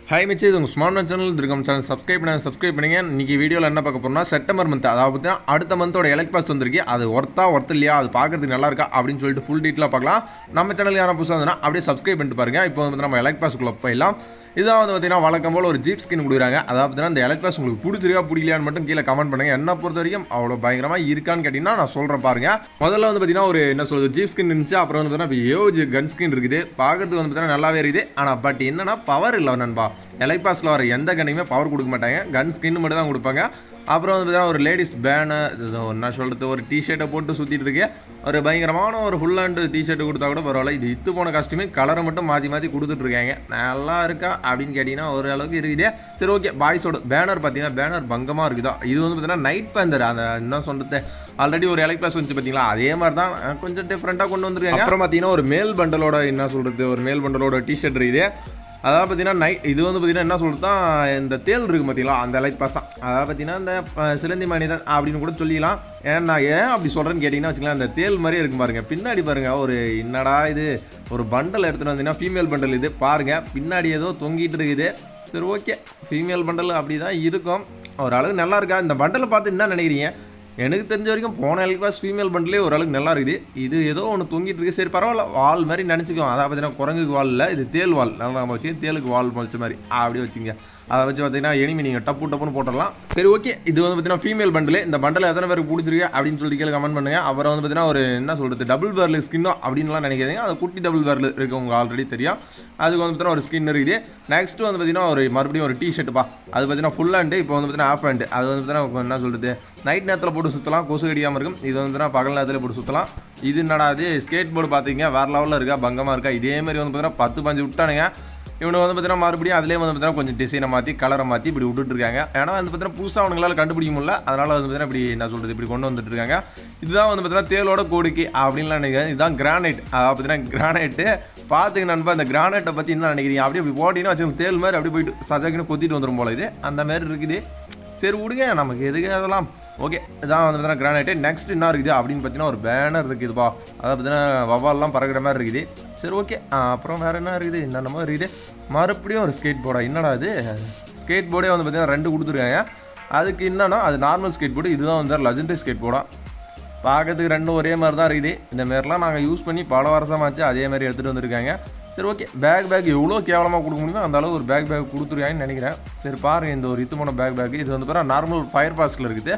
hi மிச்சி இது உங்கள் ஸ்மார்ட் சேனல் திருக்கம் சேனல் சப்ஸ்கிரைப் பண்ணி சப்ஸ்கிரைப் பண்ணுங்க இன்னைக்கு வீடியோவில் என்ன பார்க்க போறோம்னா செப்டம்பர் மந்த் அதாவது பார்த்தீங்கன்னா அடுத்த மந்தோட எலக்ட் பாஸ் வந்திருக்கு அது ஒர்த்தா ஒர்த் இல்லையா அது பார்க்கறதுக்கு நல்லா இருக்கா அப்படின்னு சொல்லிட்டு ஃபுல் டீட்டெயிலாக பார்க்கலாம் நம்ம சேனல் யாரும் புதுசாக இருந்ததுன்னா அப்படியே சப்ஸ்கிரைப் பண்ணிட்டு பாருங்க இப்போ வந்து நம்ம எலக்ட் பாஸ்க்குள்ள போயிடலாம் இதான் வந்து பார்த்தீங்கன்னா வழக்கம் போல் ஒரு ஜீப் ஸ்கின் கொடுக்குறாங்க அதாவது பார்த்தீங்கன்னா இந்த எலக்ட் பாஸ் உங்களுக்கு பிடிச்சிருக்கா பிடிக்கலையான்னு மட்டும் கீழே கமெண்ட் பண்ணுங்க என்ன பொறுத்த வரைக்கும் அவ்வளோ பயங்கரமாக இருக்கான்னு கேட்டிங்கன்னா நான் சொல்கிறேன் பாருங்க முதல்ல வந்து பார்த்தீங்கன்னா ஒரு என்ன சொல்றது ஜீப் ஸ்கின் இருந்துச்சு அப்புறம் வந்து பார்த்தீங்கன்னா ஏஓஜி கன் ஸ்கின் இருக்குது பார்க்கறதுக்கு வந்து பார்த்தீங்கன்னா நல்லாவே இருக்குது ஆனால் பட் என்னன்னா பவர் இல்லை நண்பா எலைட் பாஸில் வர எந்த கண்ணையுமே பவர் கொடுக்க மாட்டாங்க கன் ஸ்கின் மட்டும் தான் கொடுப்பாங்க அப்புறம் வந்து பார்த்தீங்கன்னா ஒரு லேடிஸ் பேனு என்ன சொல்கிறது ஒரு டிஷர்ட்டை போட்டு சுற்றிட்டு இருக்கு ஒரு பயங்கரமான ஒரு ஃபுல் ஹேண்டு டிஷர்ட் கொடுத்தா கூட பரவாயில்ல இது இத்து போன காஸ்ட்யூமே கலரை மட்டும் மாற்றி மாற்றி கொடுத்துட்ருக்காங்க நல்லா இருக்கா அப்படின்னு கேட்டிங்கன்னா ஒரு அளவுக்கு இருக்குது சரி ஓகே பாய்ஸோட பேனர் பார்த்தீங்கன்னா பேனர் பங்கமாக இருக்குதா இது வந்து பார்த்தீங்கன்னா நைட் பேந்தர் அந்த என்ன சொல்கிறது ஆல்ரெடி ஒரு எலக்ட் பாஸ் வந்துச்சு பார்த்தீங்களா அதே மாதிரி தான் அஹ், கொஞ்சம் டிஃப்ரெண்ட்டாக கொண்டு வந்திருக்காங்க அப்புறம் பார்த்தீங்கன்னா ஒரு மேல் பண்டலோட என்ன சொல்கிறது ஒரு மேல் பண்டலோட டிஷர்ட் இருக்குது அதாவது பார்த்தீங்கன்னா நைட் இது வந்து பார்த்தீங்கன்னா என்ன சொல்கிறது தான் இந்த தேல் இருக்குது பார்த்தீங்களா அந்த லைட் பாஸ் தான் அதாவது பார்த்தீங்கன்னா இந்த அஹ், சிலந்தி மனிதன் அப்படின்னு கூட சொல்லிக்கலாம் ஏன் நான் ஏன் அப்படி சொல்கிறேன்னு கேட்டிங்கன்னா வச்சுக்கலாம் அந்த தேல் மாதிரியே இருக்கும் பாருங்க பின்னாடி பாருங்க ஒரு என்னடா இது ஒரு பண்டல் எடுத்துகிட்டு வந்தீங்கன்னா ஃபீமேல் பண்டல் இது பாருங்க பின்னாடி ஏதோ தொங்கிட்டு இருக்குது சரி ஓகே ஃபீமேல் பண்டல் அப்படி தான் இருக்கும் ஒரு அளவு நல்லா இருக்கா இந்த பண்டலை பார்த்து என்ன நினைக்கிறீங்க எனக்கு தெரிஞ்ச வரைக்கும் போன எல்பாஸ் ஃபீமேல் பண்டிலே ஓரளவுக்கு நல்லா இருக்குது இது ஏதோ ஒன்று தொங்கிட்டு இருக்கு சரி பரவாயில்ல வால் மாதிரி நினச்சிக்குவோம் அதாவது பார்த்தீங்கன்னா குரங்குக்கு வால் இல்லை இது தேல் வால் நல்லா நம்ம வச்சு தேலுக்கு வால் முளைச்ச மாதிரி அப்படியே வச்சுங்க அதை வச்சு பார்த்தீங்கன்னா எனிமி நீங்கள் டப்பு டப்புன்னு போட்டுடலாம் சரி ஓகே இது வந்து பார்த்தீங்கன்னா ஃபீமேல் பண்டில் இந்த பண்டில் எத்தனை பேருக்கு பிடிச்சிருக்கு அப்படின்னு சொல்லி கீழே கமெண்ட் பண்ணுங்க அப்புறம் வந்து பார்த்தீங்கன்னா ஒரு என்ன சொல்கிறது டபுள் பேர்ல ஸ்கின்னோ அப்படின்லாம் நினைக்காதீங்க அது குட்டி டபுள் பேர்ல இருக்கு உங்களுக்கு ஆல்ரெடி தெரியும் அதுக்கு வந்து பார்த்தீங்கன்னா ஒரு ஸ்கின் இருக்குது நெக்ஸ்ட் வந்து பார்த்தீங்கன்னா ஒரு மறுபடியும் ஒரு டிஷர்ட்டுப்பா அது பார்த்தீங்கன்னா ஃபுல் ஹேண்டு இப்போ வந்து பார்த்தீங்கன்னா ஆஃப் ஹேண்டு அது வந்து பார்த்தீங்கன்னா என்ன சொல்கிறது நைட் நேரத்தில் போட்டு சுற்றலாம் கொசு கடியாமல் இருக்கும் இது வந்து பார்த்தீங்கன்னா பகல் நேரத்தில் போட்டு சுற்றலாம் இது என்னடா அது ஸ்கேட் போர்டு பார்த்தீங்க வேறு லெவலில் இருக்கா பங்கமாக இருக்கா இதே மாதிரி வந்து பார்த்தீங்கன்னா பத்து பஞ்சு விட்டானுங்க இவனுக்கு வந்து பார்த்தீங்கன்னா மறுபடியும் அதிலே வந்து பார்த்தீங்கன்னா கொஞ்சம் டிசைனை மாற்றி கலரை மாற்றி இப்படி விட்டுட்டு இருக்காங்க ஏன்னா வந்து பார்த்தீங்கன்னா புதுசாக அவனுங்களால கண்டுபிடிக்க முடியல அதனால் வந்து பார்த்தீங்கன்னா இப்படி என்ன சொல்கிறது இப்படி கொண்டு வந்துட்டு இருக்காங்க இதுதான் வந்து பார்த்தீங்கன்னா தேலோட கோடிக்கு அப்படின்லாம் நினைக்கிறேன் இதுதான் கிரானைட் அதாவது பார்த்தீங்கன்னா கிரானைட்டு பார்த்துங்க நண்பா இந்த கிரானைட்டை பற்றி என்ன நினைக்கிறீங்க அப்படியே இப்படி போட்டிங்கன்னா வச்சுக்கோங்க தேல் மாதிரி அப்படியே போயிட்டு சஜாக்கின்னு கொத்திட்டு வந்துடும் போல இது அந்த மாதிரி இருக்குது சரி விடுங்க நமக்கு எதுக்கு அதெல்லாம் ஓகே இதான் வந்து பார்த்தீங்கன்னா கிரானைட்டு நெக்ஸ்ட் என்ன இருக்குது அப்படின்னு பார்த்தீங்கன்னா ஒரு பேனர் இருக்குதுப்பா அதாவது பார்த்தீங்கன்னா வவால்லாம் பறக்கிற மாதிரி இருக்குது சரி ஓகே அப்புறம் வேறு என்ன இருக்குது என்னென்னமோ இருக்குது மறுபடியும் ஒரு ஸ்கேட் போர்டா என்னடா இது ஸ்கேட் போர்டே வந்து பார்த்தீங்கன்னா ரெண்டு கொடுத்துருக்காங்க அதுக்கு என்னன்னா அது நார்மல் ஸ்கேட் போர்டு இதுதான் வந்து லெஜண்டரி ஸ்கேட் போர்டா பார்க்கறதுக்கு ரெண்டும் ஒரே மாதிரி தான் இருக்குது இந்த மாரிலாம் நாங்கள் யூஸ் பண்ணி பல வருஷமாச்சு அதே மாதிரி எடுத்துகிட்டு வந்திருக்காங்க சரி ஓகே பேக் பேக் எவ்வளோ கேவலமாக கொடுக்க முடியுமோ அந்த அளவு ஒரு பேக் பேக் கொடுத்துருக்காங்கன்னு நினைக்கிறேன் சரி பாருங்கள் இந்த ஒரு இத்துமான பேக் பேக் இது வந்து பாருங்கள் நார்மல் ஃபயர் பாஸில் இருக்குது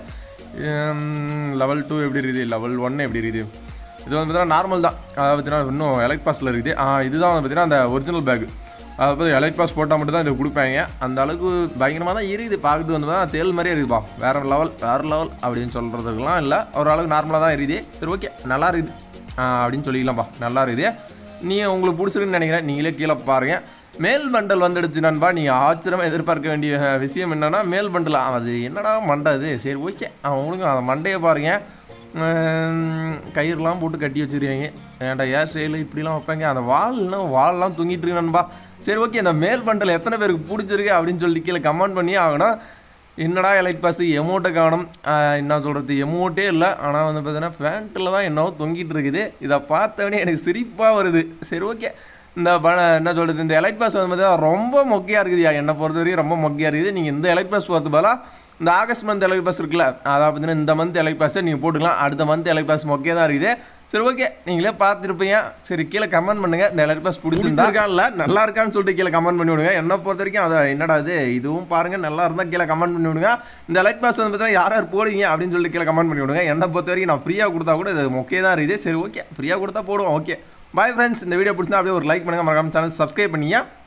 லெவல் டூ எப்படி இருக்குது லெவல் ஒன் எப்படி இருக்குது இது வந்து பார்த்தீங்கன்னா நார்மல் தான் அதாவது பார்த்தீங்கன்னா இன்னும் எலக்ட் பாஸில் இருக்குது ஆ, இதுதான் வந்து பார்த்தீங்கன்னா அந்த ஒரிஜினல் பேக் அதாவது எலக்ட் பாஸ் போட்டால் மட்டும் தான் இதை கொடுப்பாங்க அந்த அளவுக்கு பயங்கரமாக தான் இருக்குது பார்க்குறது வந்து பார்த்தா தேல் மாதிரியே இருக்குதுப்பா வேறு லெவல் வேறு லெவல் அப்படின்னு சொல்கிறதுக்கெலாம் இல்லை ஓரளவுக்கு நார்மலாக தான் இருக்குது சரி ஓகே நல்லா இருக்குது ஆ, அப்படின்னு சொல்லிக்கலாம்ப்பா நல்லா இருக்குது நீ உங்களுக்கு பிடிச்சிருக்குன்னு நினைக்கிறேன் நீங்களே கீழே பாருங்க மேல் பண்டல் வந்துடுச்சு நண்பா நீங்கள் ஆச்சரியமாக எதிர்பார்க்க வேண்டிய விஷயம் என்னன்னா மேல் பண்டல் அது என்னடா மண்டை அது சரி ஓகே அவங்களுக்கு அந்த மண்டையை பாருங்க உம், கயிறுலாம் போட்டு கட்டி வச்சிருக்காங்க ஏன்டா ஏர் ஸ்டைலு இப்படிலாம் வைப்பாங்க அந்த வால்லாம் வால்லாம் தூங்கிட்டு இருக்கு நண்பா சரி ஓகே இந்த மேல் பண்டல் எத்தனை பேருக்கு பிடிச்சிருக்கு அப்படின்னு சொல்லி கீழே கமெண்ட் பண்ணி ஆகணும் என்னடா எலைட் பாஸ் எமௌண்ட்டை காணும் ஆஹ் என்ன சொல்கிறது எமௌண்ட்டே இல்லை ஆனால் வந்து பார்த்தீங்கன்னா ஃபேண்ட்டில் தான் என்னவோ தொங்கிட்டு இருக்குது இதை பார்த்தவொடனே எனக்கு சிரிப்பாக வருது சரி ஓகே இந்த ப என்ன சொல்கிறது இந்த எலைட் பாஸ் வந்து பார்த்தீங்கன்னா ரொம்ப மொக்கையாக இருக்குதுயா என்னை பொறுத்த வரைக்கும் ரொம்ப மொக்கையாக இருக்குது நீங்கள் இந்த எலைட் பாஸ் பார்த்து பதிலாக இந்த ஆகஸ்ட் மந்த் எலைட் பாஸ் இருக்குல்ல அதாவது பார்த்தீங்கன்னா இந்த மந்த் எலைட் பாஸை நீங்கள் போட்டுக்கலாம் அடுத்த மந்த் எலைட் பாஸ் மொக்கையாக தான் இருக்குது சரி ஓகே நீங்களே பார்த்துருப்பீங்க சரி கீழே கமெண்ட் பண்ணுங்க இந்த எலைட் பாஸ் பிடிச்சிருந்தா இல்லை நல்லா இருக்கான்னு சொல்லிட்டு கீழே கமெண்ட் பண்ணி விடுங்க என்ன பொறுத்த வரைக்கும் அதை என்னடா இது இதுவும் பாருங்க நல்லா இருந்தால் கீழே கமெண்ட் பண்ணி விடுங்க இந்த லைட் பாஸ் வந்து பார்த்தீங்கன்னா யார் யார் போடுவீங்க அப்படின்னு சொல்லிட்டு கீழே கமெண்ட் பண்ணி விடுங்க என்னை பொறுத்த வரைக்கும் நான் ஃப்ரீயாக கொடுத்தா கூட இது மொக்கே தான் இருக்குது சரி ஓகே ஃப்ரீயாக கொடுத்தா போடுவோம் ஓகே பாய் ஃப்ரெண்ட்ஸ் இந்த வீடியோ பிடிச்சிருந்தா அப்படியே ஒரு லைக் பண்ணுங்க மறக்காம சேனல் சப்ஸ்கிரைப் பண்ணியா